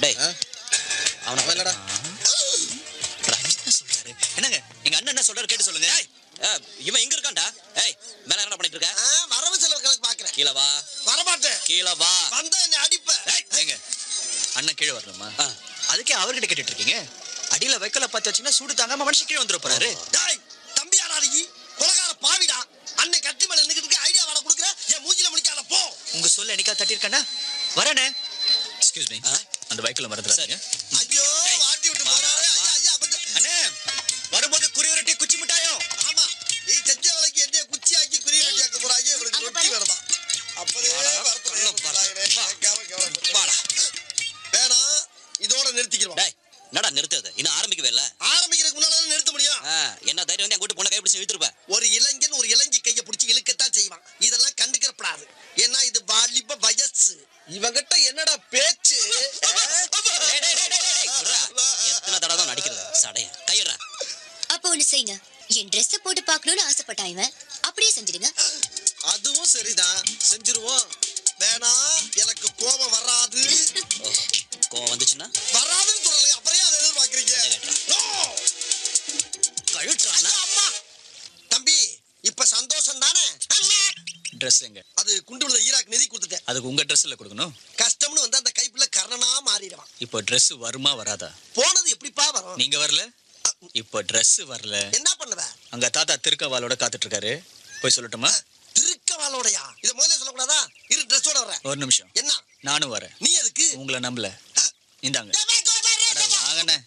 டேய் ஆ? அவனை அவன் இல்லடா. என்ன சொல்றாரு என்னங்க எங்க அண்ணன் என்ன சொல்றாரு கேட்டு சொல்லுங்க ஆ, இவன் எங்க இருக்கான்டா ஏய் மேல என்ன பண்ணிட்டு இருக்க ஆ, வரவு செலவு கணக்கு பாக்குறேன் கீழ வா வரமாட்டேன் கீழ வா வந்தா என்ன அடிப்ப ஏங்க அண்ணன் கீழே வரணுமா ஆ. அதுக்கே அவர்கிட்ட கேட்டுட்டு இருக்கீங்க அடியில வைக்கல பத்து வச்சீங்கன்னா சூடு தாங்காம மனுஷன் கீழே வந்துட போறாரு டேய் தம்பியாடா நீ கொலகார பாவிடா அண்ணன் கட்டி மேல நின்னுக்கிட்டு ஐடியா வாட குடுக்குற என் மூஞ்சில முடிக்காத போ உங்க சொல்ல என்னைக்கா தட்டியிருக்கானா வரேனே எக்ஸ்கியூஸ் மீ ஆ? அந்த பைக்கில் மறந்துடாதீங்க ஐயோ வாட்டி விட்டு போறாரு ஐயா ஐயா கொஞ்சம் அண்ணே வரும்போது குறி குச்சி மிட்டாயும் ஆமா நீ செஞ்ச வேலைக்கு என்னைய குச்சி ஆக்கி குறி வெட்டி ஆக்க போறாங்க இவளுக்கு அங்க ரொட்டி பாரு. வேணுமா அப்பதே வாடா, வரத்துல உள்ள பாரு. வா. கேவல கேவல வாடா வேணாம் இதோட நிறுத்திக்கிறோம் டேய் என்னடா நிறுத்தது இன்னும் ஆரம்பிக்கவே இல்ல ஆரம்பிக்கிறதுக்கு முன்னால தான் நிறுத்த முடியும் ஆ, என்ன தைரியம் வந்து என் கூட்டு பொண்ணை கைப்பிடிச்சு இழுத்துருப்ப ஒரு இளைஞன் ஒரு இளைஞி கைய பிடிச்சி இழுக்கத்தான் செய்வான் இதெல்லாம் கண்டுக்கிறப்படாது ஏன்னா இது வாலிப வயசு இவங்கிட்ட என்னடா பேச்சு டேய், டேய், டேய், டேய், டேய், விட்றா. எத்தனை தடவை தான் நடிக்கிறது சடைய கையிடுறா அப்போ ஒண்ணு செய்யுங்க என் Dress போட்டு பார்க்கணும்னு ஆசைப்பட்டான் இவன் அப்படியே செஞ்சிடுங்க அதுவும் சரிதான் செஞ்சிருவோம் வேணாம் எனக்கு கோபம் வராது ஓ, கோவம் வந்துச்சுன்னா வராதுன்னு சொல்லலை அப்புறம் ஏன் அதை எதிர்பார்க்கறீங்க No! கழுட்டுறானா அம்மா தம்பி இப்ப சந்தோஷம் தானே அம்மா. ட்ரெஸ் எங்க அது குண்டு விழுந்த ஈராக் நிதி கொடுத்துட்டேன் அதுக்கு உங்க ட்ரெஸ்ல கொடுக்கணும் கஷ்டம்னு வந்து அந்த கைப்புல கர்ணனா மாறிடுவான் இப்போ Dress வருமா வராதா போனது எப்படிப்பா வரும் நீங்க வரல இப்போ Dress வரல என்ன பண்ணுவ அங்க தாத்தா திருக்கவாலோட காத்துட்டு இருக்காரு போய் சொல்லட்டுமா திருக்கவாலோடையா இத முதல்ல சொல்லக்கூடாதா இரு ட்ரெஸ்ஸோட வர்றேன் ஒரு நிமிஷம் என்ன நானும் வரேன் நீ எதுக்கு உங்களை நம்பல இந்தாங்க அட வாங்கண்ணே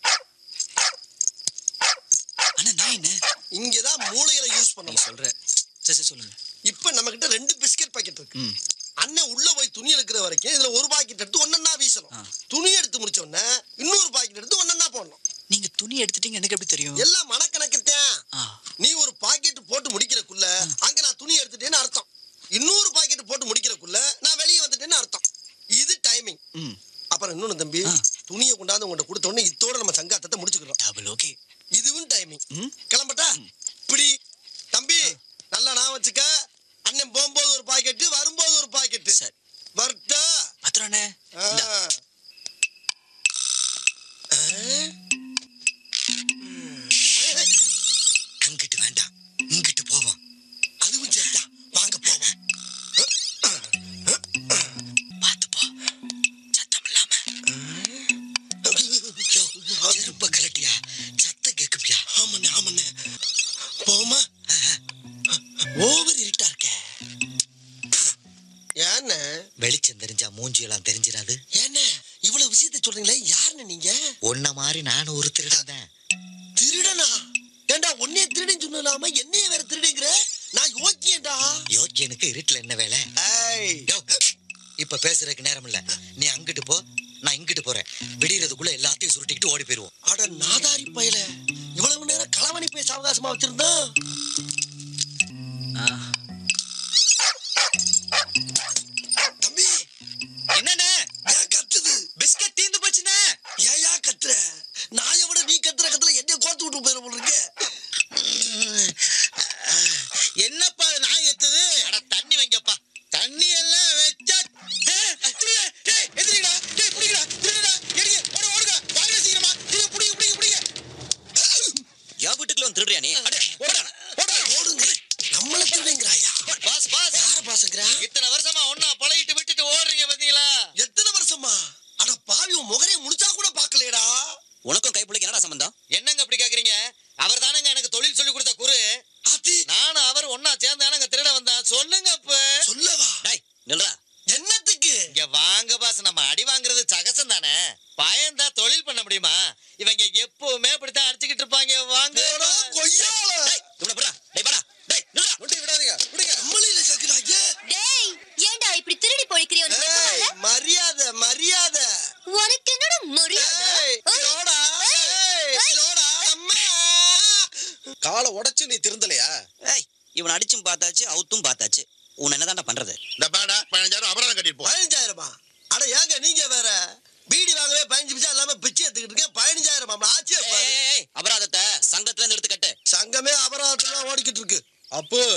அண்ணா நான் என்ன இங்கதான் மூளையில யூஸ் நீ பண்ணணும் சொல்ற சரி சரி சொல்லுங்க இப்ப நம்ம கிட்ட ரெண்டு பிஸ்கட் பாக்கெட் இருக்கு ம் அண்ணன் உள்ள போய் துணி எடுக்கிற வரைக்கும் இதுல ஒரு பாக்கெட் எடுத்து ஒன்னொன்னா வீசணும் ஆ. துணி எடுத்து முடிச்ச உடனே இன்னொரு பாக்கெட் எடுத்து ஒன்னொன்னா போடணும் நீங்க துணி எடுத்துட்டீங்க எனக்கு எப்படி தெரியும் எல்லாம் மனக்கணக்குத்தான் ஆ நீ ஒரு பாக்கெட் போட்டு முடிக்கிறக்குள்ள அங்க நான் துணி எடுத்துட்டேன்னு அர்த்தம் இன்னொரு பாக்கெட் போட்டு முடிக்கிறக்குள்ள நான் வெளியே வந்துட்டேன்னு அர்த்தம் இது டைமிங் ம் அப்புறம் இன்னொன்னு தம்பி ஆ. துணியை கொண்டாந்து உங்கள்ட்ட கொடுத்த உடனே இத்தோட நம்ம சங்காத்தத்தை முடிச்சுக்கிறோம் டபுள் ஓகே இதுவும் டைமிங் ம் கிளம்பட்டா இப்படி தம்பி நல்லா நான் வச்சுக்க அண்ணன் போகும்போது ஒரு பாக்கெட்டு வரும்போது ஒரு பாக்கெட்டு சரி வரட்டா பத்திரண்ணே ஆ. இந்தா. ஆ? அங்கிட்டு வேண்டாம் இங்கிட்டு போவோம் அதுவும் சரிதான் வாங்க போவோம் பார்த்து போ சத்தம் இல்லாம செருப்ப கலட்டியா சத்தம் கேக்குப்பியா ஆமாண்ணே ஆமாண்ணே போமா ஓவர் இருட்டா இருக்க ஏண்ணே வெளிச்சம் தெரிஞ்சா மூஞ்சியெல்லாம் தெரிஞ்சிடாது ஏண்ணே இவ்வளவு விஷயத்த சொல்றீங்களே யாருண்ணே நீங்க உன்ன மாதிரி நானும் ஒரு திருடன் தான் திருடனா ஏண்டா உன்னைய திருடன் சொல்லாம என்னைய வேற திருடுங்கிற நான் யோக்கியேண்டா யோக்கியனுக்கு இருட்டுல என்ன வேலை ஏய் யோ, இப்ப பேசுறதுக்கு நேரம் இல்ல நீ அங்கிட்டு போ நான் இங்கிட்டு போறேன் விடியறதுக்குள்ள எல்லாத்தையும் சுருட்டிக்கிட்டு ஓடி போயிருவோம் அட நாதாரி பயல இவ்வளவு நேரம் களவணி பேச அவகாசமா வச்சிருந்தா தம்பி என்னண்ணே ஏன் கத்துது பிஸ்கட் தீந்து போச்சுண்ணே ஏயா கத்துற நாயை விட நீ கத்துற கத்துல என்ன கோர்த்து விட்டு போயிட போல இருக்கு என்னப்பா நான் எத்துது அட தண்ணி வைங்கப்பா தண்ணி எல்லாம் வச்சா எதிரிடா டேய் புடிங்கடா திருடா எடுங்க ஓடு ஓடுங்க வாங்க சீக்கிரமா டேய் புடிங்க புடிங்க புடிங்க என் வீட்டுக்குள்ள வந்து திருடுறியா நீ அடே, ஓடுடா, ஓடுடா. ஓடுங்க நம்மள திருடுங்கிறாயா பாஸ் பாஸ் யார பாசங்கிறா இத்தனை வருஷமா ஒண்ணா பழகிட்டு விட்டுட்டு ஓடுறீங்க பாத்தீங்களா எத்தனை வருஷமா அட பாவி உன் முகரைய முடிச்சா கூட பாக்கலையடா உனக்கும் கைப்பிள்ளைக்கு என்னடா சம்பந்தம் என்னங்க அப்படி கேக்குறீங்க அவர் தானங்க எனக்கு தொழில் சொல்லி கொடுத்த குரு ஆத்தி நானும் அவர் ஒண்ணா சேர்ந்தானங்க திருட வந்தான் சொல்லுங்க இப்ப சொல்லவா டேய் நில்றா என்னத்துக்கு இங்க வாங்க பாஸ் நம்ம அடி வாங்குறது சகசம் தானே பயந்தா தொழில் பண்ண முடியுமா இவங்க எப்பவுமே இப்படித்தான் அடிச்சுக்கிட்டு இருப்பாங்க வாங்க ஏடா கொய்யால டேய் இவனை விட்றா டேய் வாடா டேய் நில்றா முட்டி விடாதீங்க விடுங்க நம்மளையில சேர்க்கிறாங்க டேய் ஏன்டா இப்படி திருடி பொழைக்கிறிய உனக்கு வெக்கமா ஏய், இல்ல? மரியாதை மரியாதை உனக்கு என்னடா மரியாதை ஏய், ஏய், இதோடா, ஏய், ஏய். இதோடா, அம்மா. காலை உடைச்சு நீ திருந்தலையா ஏய் இவனை அடிச்சும் பார்த்தாச்சு அவுத்தும் பார்த்தாச்சு உன்னை என்னதான்டா பண்றது இந்த பேடா பதினஞ்சாயிரம் அபராதம் கட்டிட்டு போ பதினஞ்சாயிரமா அட ஏங்க நீங்க வேற பீடி வாங்கவே பதினஞ்சு பிச்சா இல்லாம பிச்சை எடுத்துக்கிட்டு இருக்கேன் பதினஞ்சாயிரம் ஆச்சியா ஏய், ஏய், ஏய், அபராதத்தை சங்கத்துல இருந்து எடுத்து கட்டு சங்கமே அபராதத்துல ஓடிக்கிட்டு இருக்கு அப்போ